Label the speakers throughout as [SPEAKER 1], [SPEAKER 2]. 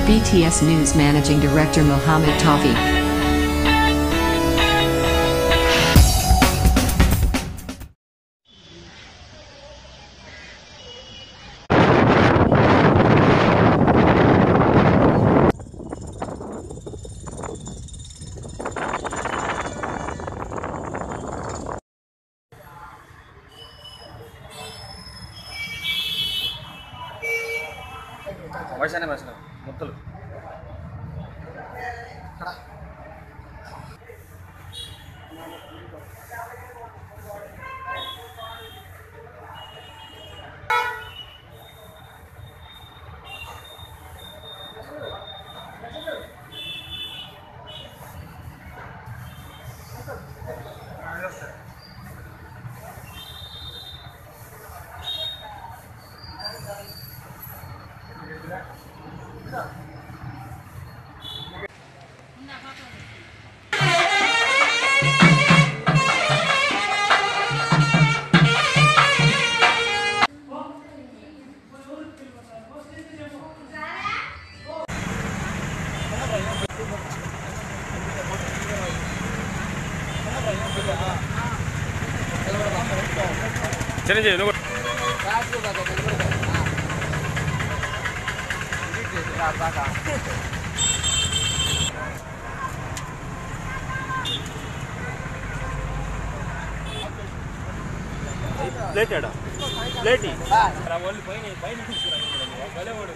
[SPEAKER 1] BTS News Managing Director Mohammed Tafi.
[SPEAKER 2] వర్షాన్ని వర్షం ముత్తలు చిరంజీవి నువ్వు ప్లేట్ ఏడా ప్లేట్ వాళ్ళు పైన పైన భలే ఓడి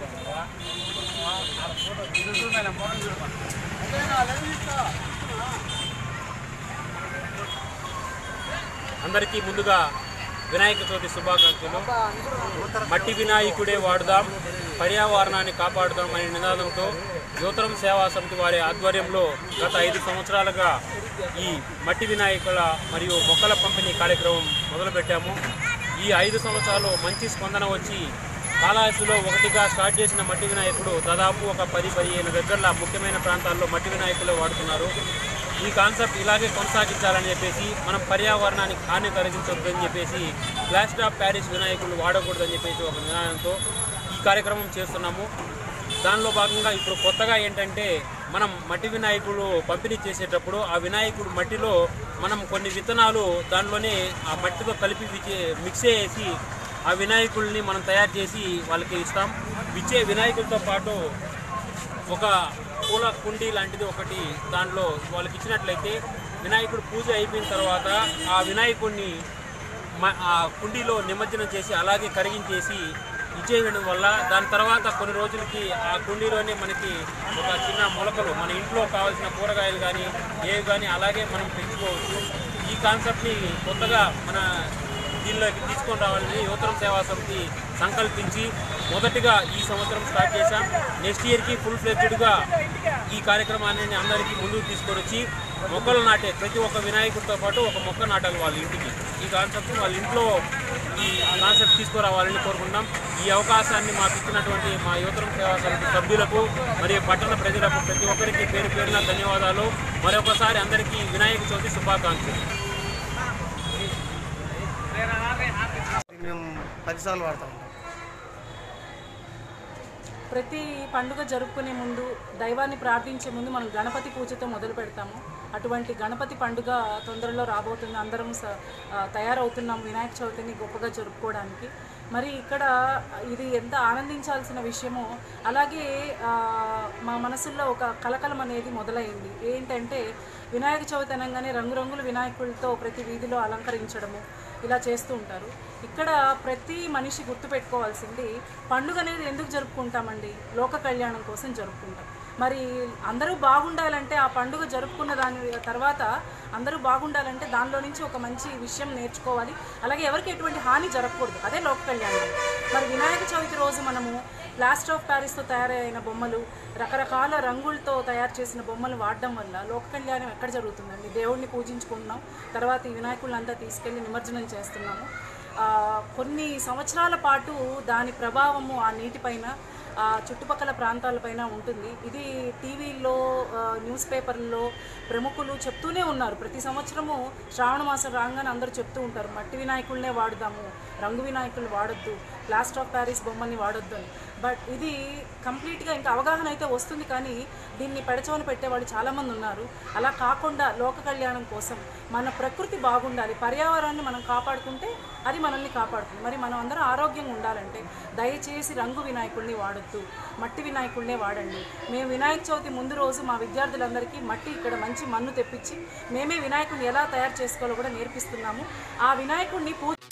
[SPEAKER 2] అందరికీ ముందుగా వినాయక చవితి శుభాకాంక్షలు మట్టి వినాయకుడే వాడుదాం పర్యావరణాన్ని కాపాడుదాం అనే నినాదంతో యువతరం సేవా సమితి వారి ఆధ్వర్యంలో గత ఐదు సంవత్సరాలుగా ఈ మట్టి వినాయకుల మరియు మొక్కల పంపిణీ కార్యక్రమం మొదలుపెట్టాము ఈ ఐదు సంవత్సరాలు మంచి స్పందన వచ్చి కాళహస్తిలో ఒకటిగా స్టార్ట్ చేసిన మట్టి వినాయకుడు దాదాపు ఒక పది పదిహేను దగ్గరలో ముఖ్యమైన ప్రాంతాల్లో మట్టి వినాయకులు వాడుతున్నారు ఈ కాన్సెప్ట్ ఇలాగే కొనసాగించాలని చెప్పేసి మనం పర్యావరణానికి హాని కలిగించొద్దని చెప్పేసి ప్లాస్టర్ ఆఫ్ ప్యారిస్ వినాయకులు వాడకూడదని చెప్పేసి ఒక నినాదంతో ఈ కార్యక్రమం చేస్తున్నాము దానిలో భాగంగా ఇప్పుడు కొత్తగా ఏంటంటే మనం మట్టి వినాయకులు పంపిణీ చేసేటప్పుడు ఆ వినాయకుడు మట్టిలో మనం కొన్ని విత్తనాలు దానిలోనే ఆ మట్టితో కలిపి విచే- మిక్స్ చేసి ఆ వినాయకుల్ని మనం తయారు చేసి వాళ్ళకి ఇస్తాం ఇచ్చే వినాయకులతో పాటు ఒక పూల కుండీ లాంటిది ఒకటి దాంట్లో వాళ్ళకి ఇచ్చినట్లయితే వినాయకుడు పూజ అయిపోయిన తర్వాత ఆ వినాయకుడిని మ- ఆ కుండీలో నిమజ్జనం చేసి అలాగే కరిగించేసి ఇచ్చేయడం వల్ల దాని తర్వాత కొన్ని రోజులకి ఆ కుండీలోనే మనకి ఒక చిన్న మొలకలు మన ఇంట్లో కావాల్సిన కూరగాయలు కానీ ఏవి కానీ అలాగే మనం పెంచుకోవచ్చు ఈ కాన్సెప్ట్ని కొత్తగా మన దీనిలోకి తీసుకొని రావాలని యువతరం సేవా సమితి సంకల్పించి మొదటిగా ఈ సంవత్సరం స్టార్ట్ చేశాం నెక్స్ట్ ఇయర్కి ఫుల్ ఫ్లెడ్జ్డ్గా ఈ కార్యక్రమాన్ని అందరికీ ముందుకు తీసుకొని వచ్చి మొక్కలు నాటే ప్రతి ఒక్క వినాయకుడితో పాటు ఒక మొక్క నాటాలి వాళ్ళ ఇంటికి ఈ కాన్సెప్ట్ వాళ్ళ ఇంట్లో ఈ కాన్సెప్ట్ తీసుకురావాలని కోరుకుంటాం ఈ అవకాశాన్ని మాకు ఇచ్చినటువంటి మా యువతరం సేవా సమితి సభ్యులకు మరియు పట్టణ ప్రజలకు ప్రతి ఒక్కరికి పేరు పేరున ధన్యవాదాలు మరొకసారి అందరికీ వినాయక చవితి శుభాకాంక్షలు
[SPEAKER 3] మేము పదిసార్లు వాడతాం
[SPEAKER 4] ప్రతి పండుగ జరుపుకునే ముందు దైవాన్ని ప్రార్థించే ముందు మనం గణపతి పూజతో మొదలు పెడతాము అటువంటి గణపతి పండుగ తొందరలో రాబోతుంది అందరం స- ఆ, తయారవుతున్నాం వినాయక చవితిని గొప్పగా జరుపుకోవడానికి మరి ఇక్కడ ఇది ఎంత ఆనందించాల్సిన విషయమో అలాగే ఆ, మా మనసుల్లో ఒక కలకలం అనేది మొదలైంది ఏంటంటే వినాయక చవితి అనగానే రంగురంగుల వినాయకులతో ప్రతి వీధిలో అలంకరించడము ఇలా చేస్తూ ఉంటారు ఇక్కడ ప్రతి మనిషి గుర్తుపెట్టుకోవాల్సింది పండుగ అనేది ఎందుకు జరుపుకుంటామండి లోక కళ్యాణం కోసం జరుపుకుంటాం మరి అందరూ బాగుండాలంటే ఆ పండుగ జరుపుకున్న దాని తర్వాత అందరూ బాగుండాలంటే దానిలో నుంచి ఒక మంచి విషయం నేర్చుకోవాలి అలాగే ఎవరికి ఎటువంటి హాని జరగకూడదు అదే లోక కళ్యాణం మరి వినాయక చవితి రోజు మనము ప్లాస్టర్ ఆఫ్ ప్యారిస్తో తయారైన బొమ్మలు రకరకాల రంగులతో తయారు చేసిన బొమ్మలు వాడడం వల్ల లోక కళ్యాణం ఎక్కడ జరుగుతుందండి దేవుడిని పూజించుకుంటున్నాం తర్వాత ఈ వినాయకులంతా తీసుకెళ్ళి నిమజ్జనం చేస్తున్నాము ఆ, కొన్ని సంవత్సరాల పాటు దాని ప్రభావము ఆ నీటిపైన ఆ చుట్టుపక్కల ప్రాంతాలపైన ఉంటుంది ఇది టీవీల్లో ఆ, న్యూస్ పేపర్లో ప్రముఖులు చెప్తూనే ఉన్నారు ప్రతి సంవత్సరము శ్రావణ మాసం రాగానే అందరూ చెప్తూ ఉంటారు మట్టి వినాయకులనే వాడదాము రంగు వినాయకులు వాడొద్దు ప్లాస్టర్ ఆఫ్ ప్యారిస్ బొమ్మల్ని వాడొద్దు అని బట్ ఇది కంప్లీట్గా ఇంకా అవగాహన అయితే వస్తుంది కానీ దీన్ని పెడచవని పెట్టేవాళ్ళు చాలామంది ఉన్నారు అలా కాకుండా లోక కళ్యాణం కోసం మన ప్రకృతి బాగుండాలి పర్యావరణాన్ని మనం కాపాడుకుంటే అది మనల్ని కాపాడుతుంది మరి మనం అందరం ఆరోగ్యంగా ఉండాలంటే దయచేసి రంగు వినాయకుడిని వాడొద్దు మట్టి వినాయకుడినే వాడండి మేము వినాయక చవితి ముందు రోజు మా విద్యార్థులందరికీ మట్టి ఇక్కడ మంచి మన్ను తెప్పించి మేమే వినాయకుడిని ఎలా తయారు చేసుకోవాలో కూడా నేర్పిస్తున్నాము ఆ వినాయకుడిని పూజ